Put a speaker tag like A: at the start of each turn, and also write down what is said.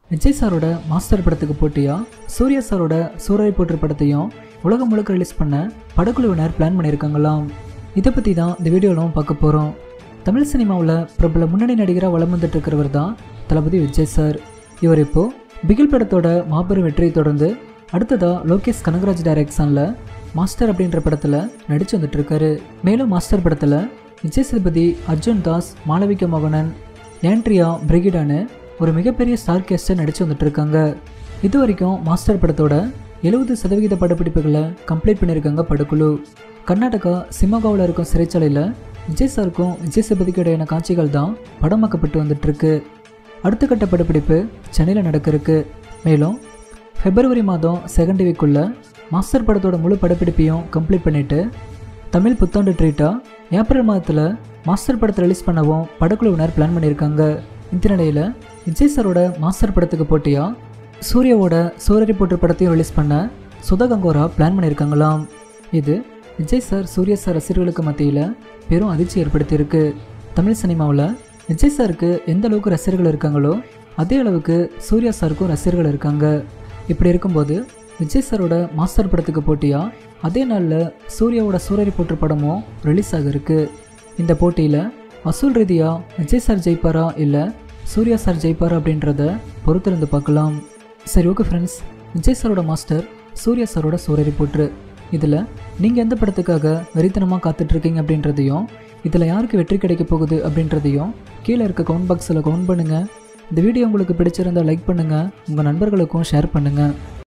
A: விஜய் சாரோட மாஸ்டர் படத்துக்கு போட்டியா சூர்யா சாரோட சூரரை போற்று படத்தையும் உலகம் முழுக்க ரிலீஸ் பண்ண படக்குழுவினர் பிளான் பண்ணியிருக்காங்களாம் இதை பற்றி தான் இந்த வீடியோவில் பார்க்க போகிறோம் தமிழ் சினிமாவில் பிரபல முன்னணி நடிகராக வலம் வந்துட்டு இருக்கிறவர் தான் தளபதி விஜய் சார் இவர் இப்போ பிகில் படத்தோட மாபெரும் வெற்றியை தொடர்ந்து அடுத்ததாக லோகேஷ் கனகராஜ் டைரக்ஷனில் மாஸ்டர் அப்படின்ற படத்தில் நடிச்சு வந்துட்டு இருக்காரு மேலும் மாஸ்டர் படத்தில் விஜய் சேதுபதி அர்ஜுன் தாஸ் மாளவிகா மோகனன் ஏன்ட்ரியா பிரிகிடான்னு ஒரு மிகப்பெரிய ஸ்டார் கேஸ்டை நடிச்சு வந்துட்டு இருக்காங்க இது வரைக்கும் மாஸ்டர் படத்தோட எழுபது சதவிகித படப்பிடிப்புகளை கம்ப்ளீட் பண்ணியிருக்காங்க படக்குழு கர்நாடகா சிமகாவில் இருக்கும் சிறைச்சாலையில் விஜய் சாருக்கும் விஜய் சேதுபதிக்கும் இடையான காட்சிகள் தான் படமாக்கப்பட்டு வந்துட்டு இருக்கு அடுத்த கட்ட படப்பிடிப்பு சென்னையில் நடக்க இருக்கு மேலும் பிப்ரவரி மாதம் செகண்ட் வீக்குள்ள மாஸ்டர் படத்தோட முழு படப்பிடிப்பையும் கம்ப்ளீட் பண்ணிட்டு தமிழ் புத்தாண்டு ட்ரீட்டாக ஏப்ரல் மாதத்தில் மாஸ்டர் படத்தை ரிலீஸ் பண்ணவும் படக்குழுவினர் பிளான் பண்ணியிருக்காங்க இந்த நிலையில் விஜய் சாரோட மாஸ்டர் படத்துக்கு போட்டியாக சூர்யாவோட சூரரை போற்று படத்தையும் ரிலீஸ் பண்ண சுதா கங்கோரா பிளான் பண்ணியிருக்காங்களாம் இது விஜய் சார் சூர்யா சார் ரசிகர்களுக்கு மத்தியில் பெரும் அதிர்ச்சி ஏற்படுத்தியிருக்கு தமிழ் சினிமாவில் விஜய் சாருக்கு எந்த அளவுக்கு ரசிகர்கள் இருக்காங்களோ அதே அளவுக்கு சூர்யா சாருக்கும் ரசிகர்கள் இருக்காங்க இப்படி இருக்கும்போது விஜய் சாரோட மாஸ்டர் படத்துக்கு போட்டியாக அதே நாளில் சூர்யாவோட சூரரை போற்று படமும் ரிலீஸ் ஆக இருக்கு இந்த போட்டியில் வசூல் ரீதியாக விஜய் சார் ஜெயிப்பாரா இல்லை சூர்யா சார் ஜெயிப்பாரா அப்படின்றத பொறுத்திருந்து பார்க்கலாம் சரி ஓகே ஃப்ரெண்ட்ஸ் விஜய் சாரோட மாஸ்டர் சூர்யா சாரோட சூரரை போற்று இதில் நீங்கள் எந்த படத்துக்காக வெறித்தனமாக காத்துட்ருக்கீங்க அப்படின்றதையும் இதில் யாருக்கு வெற்றி கிடைக்க போகுது அப்படின்றதையும் கீழே இருக்க கவுண்ட் பாக்ஸில் கவுண்ட் பண்ணுங்கள் இந்த வீடியோ உங்களுக்கு பிடிச்சிருந்தால் லைக் பண்ணுங்கள் உங்கள் நண்பர்களுக்கும் ஷேர் பண்ணுங்கள்